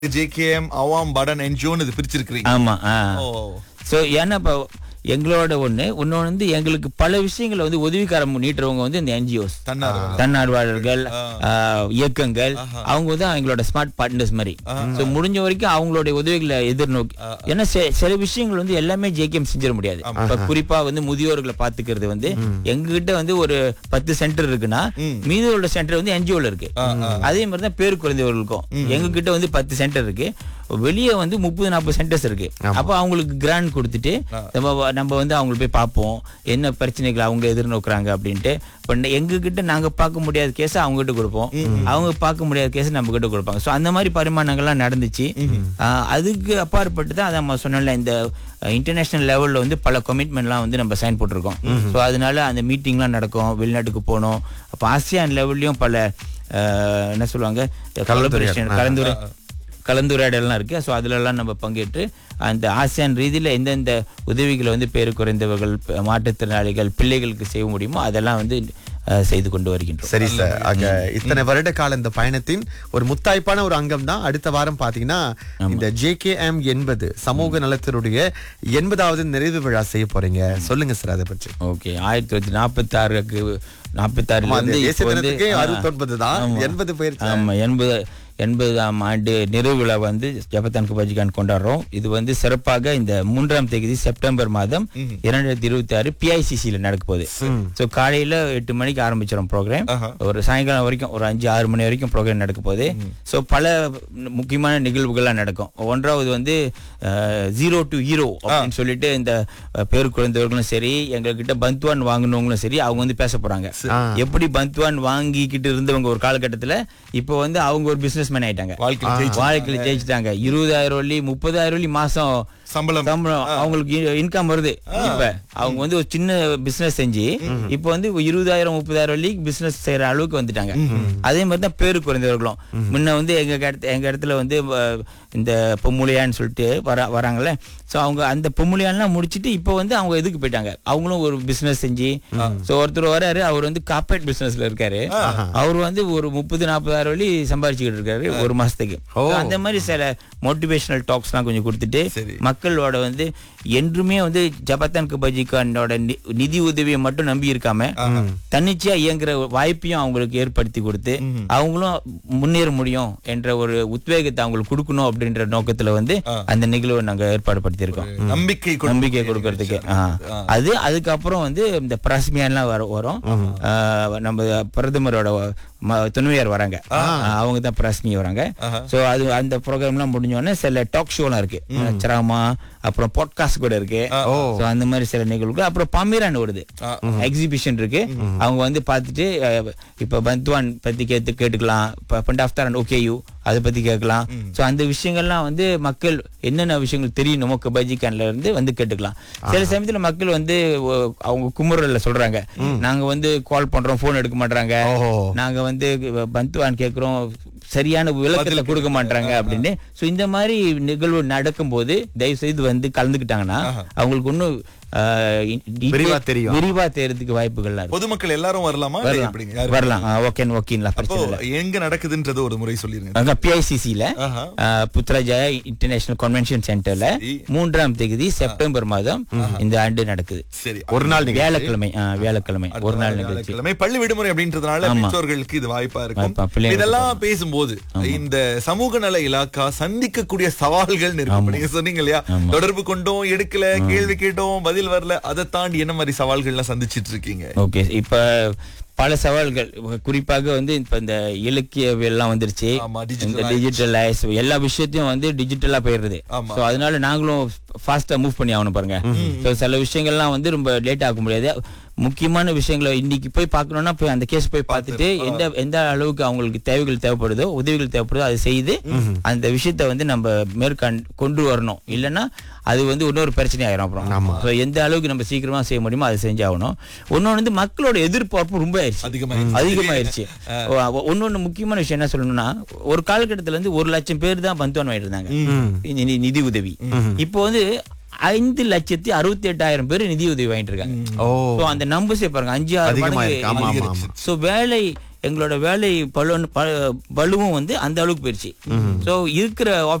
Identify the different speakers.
Speaker 1: JKM Awam படன் என்ஜிஓன்னு இது பிரிச்சிருக்கிறீங்க
Speaker 2: ஆமா ஆ
Speaker 1: ஓ
Speaker 2: so ஏன்னா இப்போ எங்களோட ஒண்ணு இன்னொன்று வந்து எங்களுக்கு பல விஷயங்களை வந்து உதவிக்காரம் நீட்டுறவங்க வந்து இந்த என்ஜிஓஸ்
Speaker 1: தன்னார்வ
Speaker 2: தன்னார்வலர்கள் ஆ, இயக்கங்கள் அவங்க வந்து எங்களோட ஸ்மார்ட் பார்ட்னர்ஸ் மாதிரி ஸோ முடிஞ்ச வரைக்கும் அவங்களுடைய உதவிகளை எதிர்நோக்கி ஏன்னா சில- சில விஷயங்கள் வந்து எல்லாமே ஜேகேஎம் செஞ்சிட முடியாது இப்ப குறிப்பா வந்து முதியோர்களை பாத்துக்கிறது வந்து எங்ககிட்ட வந்து ஒரு பத்து சென்டர் இருக்குன்னா மீதி உள்ள சென்டர் வந்து என்ஜிஓல இருக்கு அதே மாதிரி தான் பேரு குறைந்தவர்களுக்கும் எங்க கிட்ட வந்து பத்து சென்டர் இருக்கு வெளியே வந்து முப்பது நாற்பது சென்டர்ஸ் இருக்கு அப்போ அவங்களுக்கு கிராண்ட் கொடுத்துட்டு நம்ம வ- நம்ம வந்து அவங்களுக்கு போய் பார்ப்போம் என்ன பிரச்சனைகள் அவங்க எதிர்நோக்குறாங்க அப்படின்ட்டு இப்போ எங்க கிட்ட நாங்க பார்க்க முடியாத கேஸ் அவங்க கிட்ட கொடுப்போம் அவங்க பார்க்க முடியாத கேஸ் நம்ம கிட்ட கொடுப்பாங்க ஸோ அந்த மாதிரி பரிமாணங்கள்லாம் நடந்துச்சு ஆஹ் அதுக்கு அப்பாற்பட்டு தான் அதை நம்ம சொன்னல இந்த இன்டர்நேஷனல் லெவல்ல வந்து பல கமிட்மெண்ட்லாம் வந்து நம்ம சைன் போட்டிருக்கோம் ஸோ அதனால அந்த மீட்டிங்லாம் நடக்கும் வெளிநாட்டுக்கு போனோம் அப்போ ஆசியான் லெவல்லையும் பல ஆஹ் என்ன சொல்லுவாங்க collaboration, கலந்துரை கலந்துரையாடலாம் இருக்கு ஸோ அதுலலாம் நம்ம பங்கேற்று அந்த ஆசியான் ரீதியில் எந்தெந்த உதவிகளை வந்து பேரு குறைந்தவர்கள் ப- மாற்றுத்திறனாளிகள் பிள்ளைகளுக்கு செய்ய முடியுமோ அதெல்லாம் வந்து அஹ், செய்து கொண்டு வருகின்றோம்
Speaker 3: சரி சார் ஆக இத்தனை வருட கால இந்த பயணத்தின் ஒரு முத்தாய்ப்பான ஒரு அங்கம் தான் அடுத்த வாரம் பாத்தீங்கன்னா இந்த ஜேகேஎம் எண்பது சமூக நலத்தினுடைய எண்பதாவது நிறைவு விழா செய்ய போறீங்க சொல்லுங்க சார் அதை பற்றி
Speaker 2: ஓகே ஆயிரத்தி தொள்ளாயிரத்தி நாற்பத்தி ஆறுக்கு நாற்பத்தி
Speaker 3: ஆமா, அந்த
Speaker 2: ஆறுல
Speaker 3: தேசிய தினத்துக்கு
Speaker 2: இப்போ
Speaker 3: அறுபத்தி ஒன்பது தான்
Speaker 2: ஆமா.
Speaker 3: எண்பது போயிருச்சு
Speaker 2: ஆமா எண்பது எண்பதாம் ஆண்டு நிறைவு விழா வந்து ஜபத்தான் குபாஜிகான் கொண்டாடுறோம் இது வந்து சிறப்பாக இந்த மூன்றாம் தேதி செப்டம்பர் மாதம் இரண்டாயிரத்தி இருபத்தி ஆறு பிஐசிசியில நடக்க போகுது ஸோ காலையில எட்டு மணிக்கு ஆரம்பிச்சிடும் ப்ரோக்ராம் ஒரு சாயங்காலம் வரைக்கும் ஒரு அஞ்சு ஆறு மணி வரைக்கும் ப்ரோக்ராம் நடக்க போகுது ஸோ பல முக்கியமான நிகழ்வுகள்லாம் நடக்கும் ஒன்றாவது வந்து ஜீரோ டு ஹீரோ அப்படின்னு சொல்லிட்டு இந்த அஹ், பேரு குழந்தைகளும் சரி எங்ககிட்ட பந்த்வான் வாங்கினவங்களும் சரி அவங்க வந்து பேச போறாங்க எப்படி பந்த்வான் வாங்கிக்கிட்டு இருந்தவங்க ஒரு காலகட்டத்துல இப்போ வந்து அவங்க ஒரு பிசினஸ் மேன் ஆயிட்டாங்க
Speaker 1: வாழ்க்கையில ஜெயிச்சு.
Speaker 2: வாழ்க்கையில ஜெயிச்சிட்டாங்க இருபதாயிரம் வள்ளி முப்பதாயிரம் வள்ளி மாசம்
Speaker 1: சம்பளம்
Speaker 2: சம்பளம் அவங்களுக்கு இன்கம் வருது இப்ப அவங்க வந்து ஒரு சின்ன பிசினஸ் செஞ்சு இப்ப வந்து இருபதாயிரம் முப்பதாயிரம் வள்ளி பிசினஸ் செய்யற அளவுக்கு வந்துட்டாங்க அதே மாதிரி தான் பேரு குறைந்தவர்களும் முன்ன வந்து எங்க இடத்து எங்க இடத்துல வந்து அஹ், இந்த பொம்முலையான்னு சொல்லிட்டு வர வராங்கல்ல சோ அவங்க அந்த பொம்முலையான்லாம் முடிச்சிட்டு இப்போ வந்து அவங்க எதுக்கு போயிட்டாங்க அவங்களும் ஒரு பிசினஸ் செஞ்சு சோ ஒருத்தர் வராரு அவர் வந்து கார்பரேட் பிசினஸ்ல இருக்காரு அவர் வந்து ஒரு முப்பது நாற்பதாயிரம் வழி சம்பாரிச்சுக்கிட்டு இருக்காரு ஒரு மாசத்துக்கு So, அந்த மாதிரி சில மோட்டிவேஷனல் டாக்ஸ்லாம் கொஞ்சம் கொடுத்துட்டு
Speaker 1: சரி.
Speaker 2: மக்களோட வந்து என்றுமே வந்து ஜபத்தான் கபாஜிகானோட நி- நிதி உதவியை மட்டும் நம்பி இருக்காம தன்னிச்சையா இயங்குற வாய்ப்பையும் அவங்களுக்கு ஏற்படுத்தி கொடுத்து அவங்களும் முன்னேற முடியும் என்ற ஒரு உத்வேகத்தை அவங்களுக்கு கொடுக்கணும் அப்படின்ற நோக்கத்துல வந்து அந்த நிகழ்வை நாங்க ஏற்பாடு படுத்தியிருக்கோம்
Speaker 1: நம்பிக்கை கொடு-
Speaker 2: நம்பிக்கை கொடுக்கறதுக்கு ஆ. அது அதுக்கப்புறம் வந்து இந்த பிரஸ்மியான்லாம் வர வரும் ஆ, நம்ம பிரதமரோட ம- துணைவியார் வராங்க அவங்க தான் பிரஸ்மி வராங்க சோ அது அந்த ப்ரோக்ராம்லாம் முடிஞ்ச உடனே சில டாக் ஷோலாம் இருக்கு சிராமா அப்புறம் பாட்காஸ்ட் கூட இருக்கு சோ அந்த மாதிரி சில நிகழ்வுகள் அப்புறம் பமீரான் வருது எக்ஸிபிஷன் இருக்கு அவங்க வந்து பார்த்துட்டு அஹ், இப்ப பந்த்வான் பத்தி கேட்டு கேட்டுக்கலாம் பண்ட் ஆஃப்டர் அண்ட் ஓகே யூ அதை பத்தி கேட்கலாம் சோ அந்த விஷயங்கள்லாம் வந்து மக்கள் என்னென்ன விஷயங்கள் தெரியணுமோ கபாஜிகான்ல இருந்து வந்து கேட்டுக்கலாம் சில சமயத்துல மக்கள் வந்து ஒ- அவங்க குமுறல்ல சொல்றாங்க நாங்க வந்து கால் பண்றோம் போன் எடுக்க மாட்டாங்க
Speaker 3: ஓஹோ.
Speaker 2: நாங்க வந்து பந்துவான் கேக்குறோம் சரியான விளக்கத்தை கொடுக்க மாட்டாங்க அப்படின்னு சோ இந்த மாதிரி நிகழ்வு நடக்கும்போது தயவு செய்து வந்து கலந்துக்கிட்டாங்கன்னா அவங்களுக்கு இன்னும் ஆஹ், detail-
Speaker 3: விரிவா தெரியும்.
Speaker 2: விரிவா தெரியறதுக்கு வாய்ப்புகள்லாம் இருக்கு
Speaker 1: பொதுமக்கள் எல்லாரும் வரலாமா இல்ல
Speaker 2: வரலாம்
Speaker 1: எப்படிங்க யாரு-
Speaker 2: வரலாம் ஓகே ஓகேங்களா
Speaker 1: அப்போ
Speaker 2: பிரச்சனை இல்லை
Speaker 1: எங்க நடக்குதுன்றது ஒரு முறை சொல்லிருங்க
Speaker 2: அங்க பிஐசிசில
Speaker 1: ஆஹா.
Speaker 2: புத்ராஜயா இன்டர்நேஷனல் கன்வென்ஷன் சென்டர்ல
Speaker 1: சரி.
Speaker 2: மூன்றாம் தேதி செப்டம்பர் மாதம் இந்த ஆண்டு நடக்குது
Speaker 1: சரி
Speaker 3: ஒரு நாள் நிகழ்ச்சி.
Speaker 2: வியாழக்கிழமை ஆ, வியாழக்கிழமை ஒரு நாள் நிகழ்ச்சி
Speaker 1: வியாழக்கிழமை பள்ளி விடுமுறை அப்படின்றதுனால
Speaker 2: ஆமா.
Speaker 1: பெற்றோர்களுக்கு இது வாய்ப்பா இருக்கும்
Speaker 2: வாய்ப்பா, பிள்ளைங்களுக்கு
Speaker 1: இதெல்லாம் பேசும்போது இந்த சமூக நல இலாக்கா சந்திக்கக்கூடிய சவால்கள் இருக்கு இப்ப நீங்க சொன்னீங்க இல்லையா தொடர்பு கொண்டோம் எடுக்கல கேள்வி கேட்டோம் பதில் வரல அதை தாண்டி என்ன மாதிரி சவால்கள்லாம் சந்திச்சிட்டு இருக்கீங்க
Speaker 2: ஓகே இப்ப பல சவால்கள் குறிப்பாக வந்து இப்ப இந்த இலக்கியவியல்லாம் வந்துருச்சு
Speaker 1: ஆமா, digital
Speaker 2: இந்த டிஜிட்டலைஸ் எல்லா விஷயத்தையும் வந்து டிஜிட்டலா போயிடுது
Speaker 1: ஆமா.
Speaker 2: சோ அதனால நாங்களும் ஃபாஸ்டா மூவ் பண்ணி ஆகணும் பாருங்க So, சில விஷயங்கள்லாம் வந்து ரொம்ப லேட் ஆக முடியாது முக்கியமான விஷயங்களை இன்னைக்கு போய் பார்க்கணும்னா போய் அந்த கேஸ் போய் பார்த்துட்டு எந்த எந்த அளவுக்கு அவங்களுக்கு தேவைகள் தேவைப்படுதோ உதவிகள் தேவைப்படுதோ அதை செய்து அந்த விஷயத்தை வந்து நம்ம மேற்கண் கொண்டு வரணும் இல்லைன்னா அது வந்து இன்னொரு பிரச்சனை ஆயிரும் அப்புறம் So, எந்த அளவுக்கு நம்ம சீக்கிரமா செய்ய முடியுமோ அதை செஞ்சாகணும் இன்னொன்று வந்து மக்களோட எதிர்பார்ப்பு ரொம்ப ஆயிடுச்சு
Speaker 1: அதிகமாயிருச்சு.
Speaker 2: அதிகமாயிருச்சு ஒன்னொன்னு முக்கியமான விஷயம் என்ன சொல்லணும்னா ஒரு காலகட்டத்துல இருந்து ஒரு லட்சம் பேர் தான் பந்துவான் வாங்கிட்டு இருந்தாங்க நி- நி- நிதி உதவி இப்போ வந்து ஐந்து லட்சத்தி அறுபத்தி எட்டாயிரம் பேர் நிதி உதவி வாங்கிட்டு இருக்காங்க
Speaker 3: ஓ
Speaker 2: So, அந்த நம்பர்ஸே பாருங்க அஞ்சு ஆறு
Speaker 3: அதிகமா
Speaker 2: மடங்கு
Speaker 3: இருக்கு. ஆமா, ஆமா, ஆமா.
Speaker 2: சோ வேலை எங்களோட வேலை பலு பலுவும் வந்து அந்த அளவுக்கு போயிருச்சு சோ இருக்கிற